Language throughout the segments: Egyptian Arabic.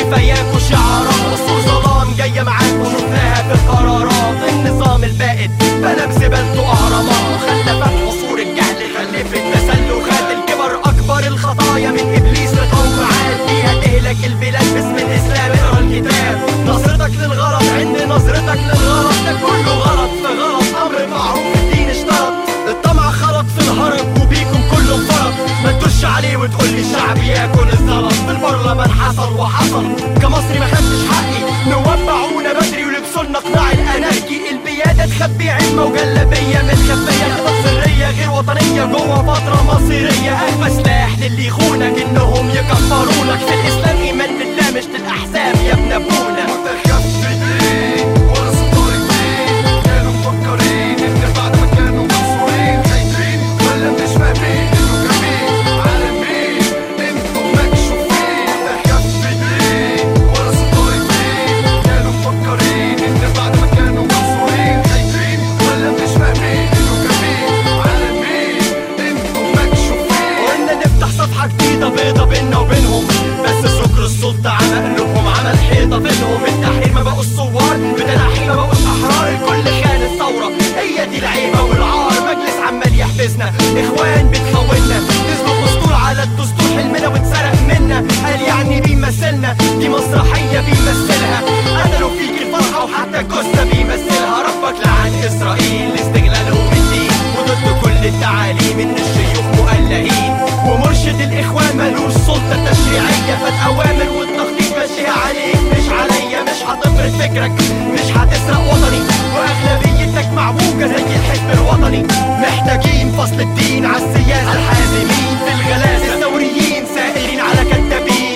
كفاياكوا شعارات وصول ظلام جاية معاكوا شفناها في القرارات النظام البائد بلا بزبالته اهرامات خلى فتح عصور الجهل خلفت تسلل وخد الكبر اكبر الخطايا من ابليس لقوم عاد فيها تهلك البلاد باسم الاسلام اقرا الكتاب نظرتك للغلط عند نظرتك للغلط ده كله غلط في غلط امر معروف الدين اشترط الطمع خلط في الهرب وبيكم كله انفرط ما تدش عليه وتقول لي الشعب ياكل الزلط في البرلمان حصل وحصل كمصري ما خدتش حقي نواب باعونا بدري ولبسوا لنا قناع الاناركي البياده تخبي علمه وجلابيه متخبيه خطط سريه غير وطنيه جوه فتره مصيريه اهبى سلاح للي يخونك انهم يكفرونك في الاسلام ايمان بالله مش للاحزاب يا ابن ابونا متخففين ورا ستار الدين كانوا مفكرين ان بعد ما كانوا منصورين خايفين ولا مش فاهمين انه جميل على مين انتوا مكشوفين متخففين ورا ستار الدين كانوا مفكرين ان بعد ما كانوا منصورين خايفين ولا مش فاهمين انه جميل على مين انتوا مكشوفين قلنا نفتح صفحة جديدة بيضة بينا وبينهم بس سكر السلطة عمى قلوبهم عمل حيطة بينهم التحرير ما بقوش ثوار بتنحي ما بقوش أحرار الكل خان الثورة هي دي العيبة والعار مجلس عمال يحبسنا إخوان بتخوننا نزلوا أسطول على الدستور حلمنا واتسرق منا قال يعني بيمثلنا دي مسرحية بيمثلها قتلوا فيك الفرحة وحتى جوزنا بيمثلها ربك لعن إسرائيل لاستغلالهم الدين وضد كل التعاليم إن الشيوخ مؤلهين ومرشد الإخوان ملوش سلطة تشريعية فالأوامر والتخطيط ماشيها عليك مش عليا مش هتفرض فكرك مش هتسرق وطني وأغلبيتك معوجة زي الحزب الوطني محتاجين فصل الدين عالسياسة الحازمين في الغلاسة الثوريين سائرين على كدابين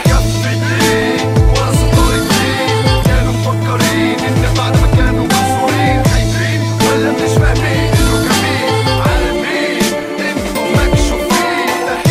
متخففين ورا ستار الدين كانوا مفكرين ان بعد ما كانوا منصورين خايفين ولا مش فاهمين انه جميل على مين انتوا مكشوفين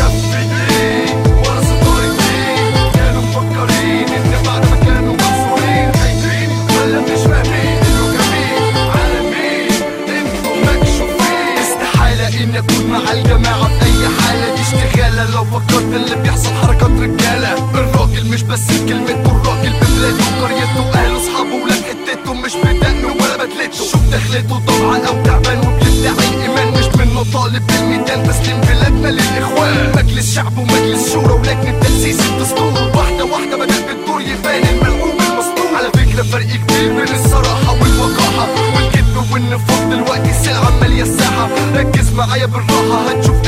متخففين ورا ستار الدين كانوا مفكرين ان بعد ما كانوا منصورين خايفين ولا مش فاهمين انه جميل على مين انتوا مكشوفين استحالة اني اكون مع الجماعة في اي حالة دي اشتغالة لو فكرت اللي بيحصل حركات رجالة الراجل مش بس بكلمته الراجل ببلاده وقريته واهله اصحابه ولاد حتته مش بدقنه ولا بدلته شوف دخلته طبعا او تعبان وبيدعي الايمان مش منه طالب بالميدان تسليم بلادنا للاخوان مجلس شعب ومجلس شورى ولجنة تأسيس الدستور واحدة واحدة بدأ بالدور يبان الملعوب المسطور على فكرة فرق كبير بين الصراحة والوقاحة والكذب والنفاق دلوقتي سلعة مالية الساحة ركز معايا بالراحة هتشوف